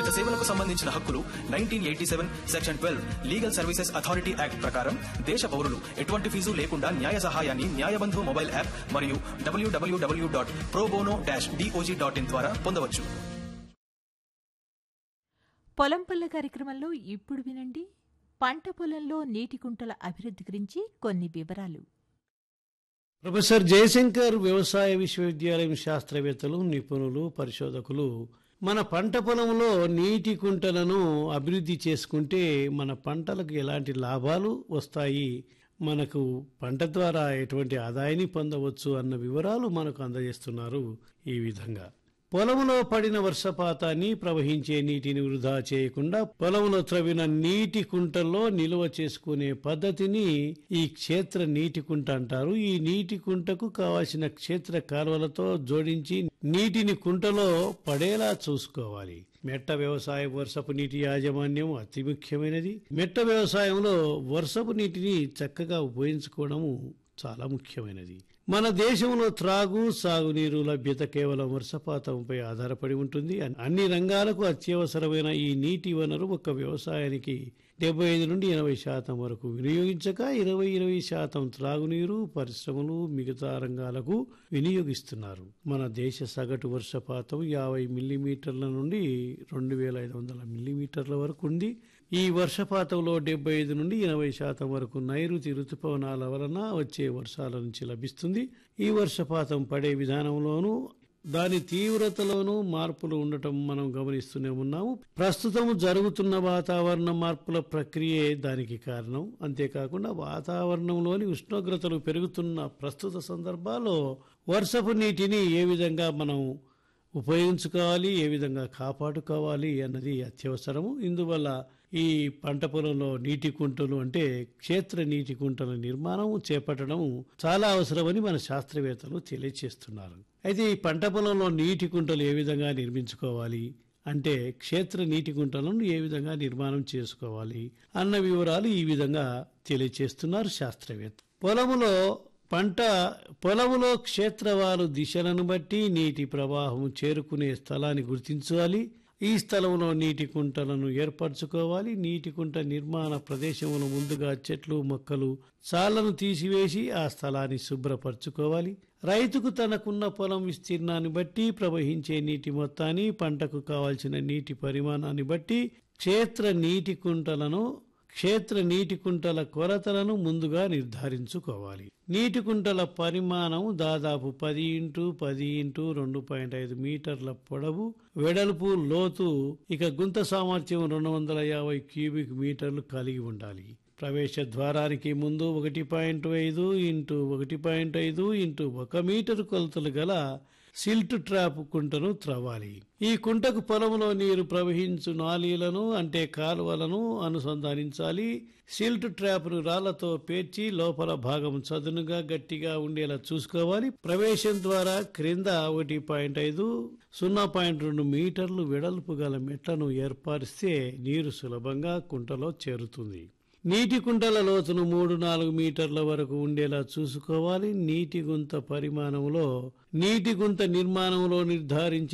సేవలకు సంబంధించిన హక్కులు nineteen eighty seven section twelve legal services authority act ప్రకారం దేశ పౌరులు ఎటువంటి ఫీజు లేకుండా న్యాయ సహాయాన్ని న్యాయబంధు మొబైల్ యాప్ మరియు W W W dot pro bono dash DOJ dot in ద్వారా పొందవచ్చు పొలం పల్ల కార్యక్రమంలో ఇప్పుడు వినండి పంట పొలంలో నీటి కుంటల అభివృద్ధి గురించి కొన్ని వివరాలు ప్రొఫెసర్ జయశంకర్ వ్యవసాయ విశ్వవిద్యాలయం శాస్త్రవేత్తలు నిపుణులు పరిశోధకులు మన పంట పొలంలో నీటి కుంటలను అభివృద్ధి చేసుకుంటే మన పంటలకు ఎలాంటి లాభాలు వస్తాయి మనకు పంట ద్వారా ఎటువంటి ఆదాయాన్ని పొందవచ్చు అన్న వివరాలు మనకు అందజేస్తున్నారు ఈ విధంగా పొలంలో పడిన వర్షపాతాన్ని ప్రవహించే నీటిని వృధా చేయకుండా పొలంలో త్రవిన నీటి కుంటల్లో నిల్వ చేసుకునే పద్ధతిని ఈ క్షేత్ర నీటి కుంట అంటారు ఈ నీటి కుంటకు కావాల్సిన క్షేత్ర కాలువలతో జోడించి నీటిని కుంటలో పడేలా చూసుకోవాలి మెట్ట వ్యవసాయం వర్షపు నీటి యాజమాన్యం అతి ముఖ్యమైనది మెట్ట వ్యవసాయంలో వర్షపు నీటిని చక్కగా ఉపయోగించుకోవడము చాలా ముఖ్యమైనది మన దేశంలో త్రాగు సాగునీరు లభ్యత కేవలం వర్షపాతంపై ఆధారపడి ఉంటుంది అన్ని రంగాలకు అత్యవసరమైన ఈ నీటి వనరు ఒక వ్యవసాయానికి డెబ్బై ఐదు నుండి ఎనభై శాతం వరకు వినియోగించక ఇరవై ఇరవై శాతం త్రాగునీరు పరిశ్రమలు మిగతా రంగాలకు వినియోగిస్తున్నారు మన దేశ సగటు వర్షపాతం యాభై మిల్లీమీటర్ల నుండి రెండు వేల ఐదు వందల మిల్లీమీటర్ల వరకు ఉంది ఈ వర్షపాతంలో డెబ్బై ఐదు నుండి ఎనభై శాతం వరకు నైరుతి ఋతుపవనాల వలన వచ్చే వర్షాల నుంచి లభిస్తుంది ఈ వర్షపాతం పడే విధానంలోనూ దాని తీవ్రతలోనూ మార్పులు ఉండటం మనం గమనిస్తూనే ఉన్నాము ప్రస్తుతం జరుగుతున్న వాతావరణ మార్పుల ప్రక్రియే దానికి కారణం అంతేకాకుండా వాతావరణంలోని ఉష్ణోగ్రతలు పెరుగుతున్న ప్రస్తుత సందర్భాల్లో వర్షపు నీటిని ఏ విధంగా మనం ఉపయోగించుకోవాలి ఏ విధంగా కాపాడుకోవాలి అన్నది అత్యవసరము ఇందువల్ల ఈ పంట పొలంలో నీటి కుంటలు అంటే క్షేత్ర నీటి కుంటల నిర్మాణం చేపట్టడం చాలా అవసరమని మన శాస్త్రవేత్తలు తెలియజేస్తున్నారు అయితే ఈ పంట పొలంలో నీటి కుంటలు ఏ విధంగా నిర్మించుకోవాలి అంటే క్షేత్ర నీటి కుంటలను ఏ విధంగా నిర్మాణం చేసుకోవాలి అన్న వివరాలు ఈ విధంగా తెలియజేస్తున్నారు శాస్త్రవేత్త పొలములో పంట పొలములో క్షేత్రవాలు దిశలను బట్టి నీటి ప్రవాహం చేరుకునే స్థలాన్ని గుర్తించాలి ఈ స్థలంలో నీటి కుంటలను ఏర్పరచుకోవాలి నీటి కుంట నిర్మాణ ప్రదేశంలో ముందుగా చెట్లు మొక్కలు చాలను తీసివేసి ఆ స్థలాన్ని శుభ్రపరచుకోవాలి రైతుకు తనకున్న పొలం విస్తీర్ణాన్ని బట్టి ప్రవహించే నీటి మొత్తాన్ని పంటకు కావాల్సిన నీటి పరిమాణాన్ని బట్టి క్షేత్ర నీటి కుంటలను క్షేత్ర నీటి కుంటల కొలతలను ముందుగా నిర్ధారించుకోవాలి నీటి కుంటల పరిమాణం దాదాపు పది ఇంటూ పది ఇంటూ రెండు పాయింట్ ఐదు మీటర్ల పొడవు వెడల్పు లోతు ఇక గుంత సామర్థ్యం రెండు వందల యాభై క్యూబిక్ మీటర్లు కలిగి ఉండాలి ప్రవేశ ద్వారానికి ముందు ఒకటి పాయింట్ ఐదు ఇంటూ ఒకటి పాయింట్ ఐదు ఇంటూ ఒక మీటర్ కొలతలు గల సిల్ట్ ట్రాప్ కుంటను త్రవ్వాలి ఈ కుంటకు పొలంలో నీరు ప్రవహించు నాలీలను అంటే కాలువలను అనుసంధానించాలి సిల్ట్ ట్రాప్ను రాళ్లతో పేర్చి లోపల భాగం చదునుగా గట్టిగా ఉండేలా చూసుకోవాలి ప్రవేశం ద్వారా క్రింద ఒకటి పాయింట్ ఐదు సున్నా పాయింట్ రెండు మీటర్లు వెడల్పు గల మెట్లను ఏర్పరిస్తే నీరు సులభంగా కుంటలో చేరుతుంది నీటి కుంటల లోతును మూడు నాలుగు మీటర్ల వరకు ఉండేలా చూసుకోవాలి నీటి గుంత పరిమాణంలో నీటి గుంత నిర్మాణంలో నిర్ధారించిన